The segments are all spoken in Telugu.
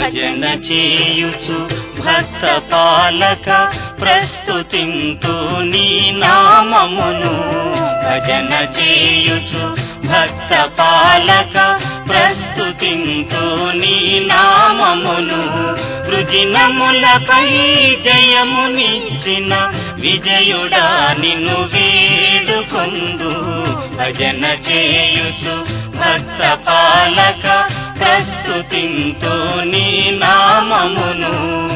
భజన చేయుచు భక్త పాలక ప్రస్తుతింతు నీ నామమును భజన చేయుచు భక్త పాలక ప్రస్తుతింతు నీ నామమును వృజినములపై జయమునిచ్చిన విజయుడా నిన్ను వేడుకొందు భజన చేయుచు భక్త పాలక ప్రస్తుతింతు నీ నామమును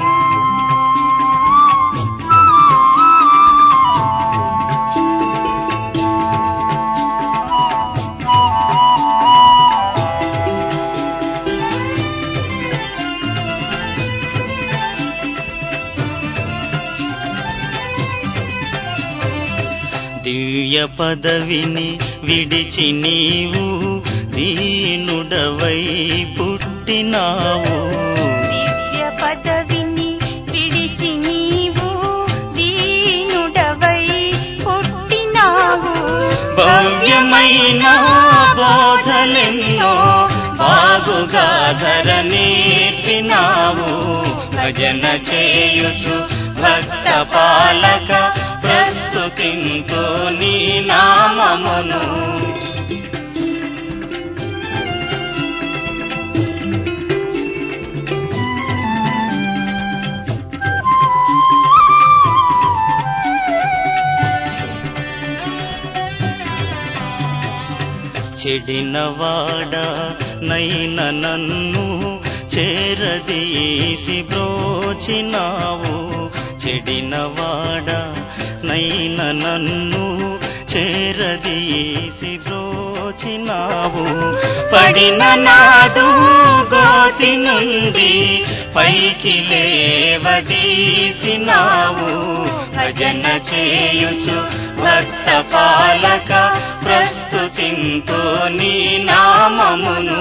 దివ్య పదవిని విడిచి నీవు దీనుడవై పుట్టినావు దివ్య పదవిని విడిచి నీవు దీనుడవై పుట్టినావు భవ్యమైన బోధలెన్నో బాగుగా ధర నేర్పినావు భజన చేయుచు భక్త పాలక ప్రస్తుతింతు నీ నామమును చెడినవాడ నైన నన్ను చేరదీసి బ్రోచినావు చెడినవాడ నైన నన్ను చేరదీసి బ్రోచినావు పడిన నాదు గోతి నుండి పైకి లేవదీసినావు భజన చేయుచు భక్త పాలక ప్రస్తుతింతు నీ నామమును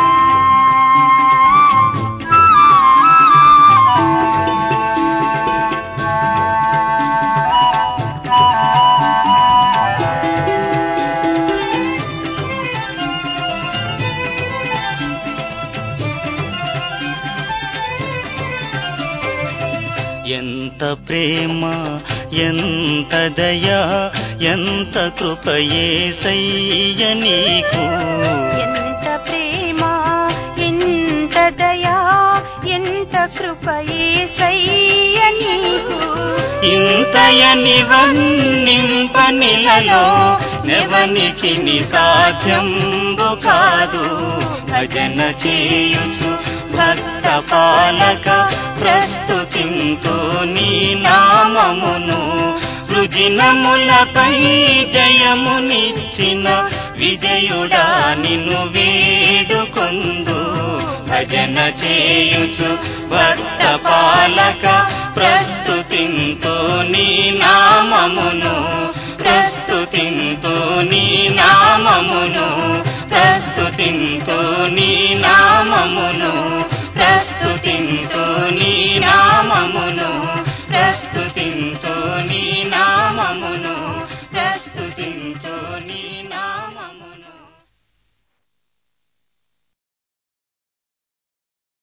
ఎంత ప్రేమ ఎంత దయా ఎంత కృపయే సయ్య నీకు ఎంత ప్రేమ ఎంత దయా ఎంత కృపయే సయ్య నీకు ఇంతయని వన్నింపనిలలో నెవనికి సాధ్యంబు కాదు భజన చేయుచు భక్త పాలక ప్రస్తుతింతు నీ నామమును రుజినములపై జయమునిచ్చిన విజయుడా నిన్ను వేడుకొందు భజన చేయుచు భక్త పాలక ప్రస్తుతింతు నీ నామమును ప్రస్తుతింతు నీ నామమును ప్రస్తుతింతు నీ నామమును ప్రస్తుతింతు నీ నామమును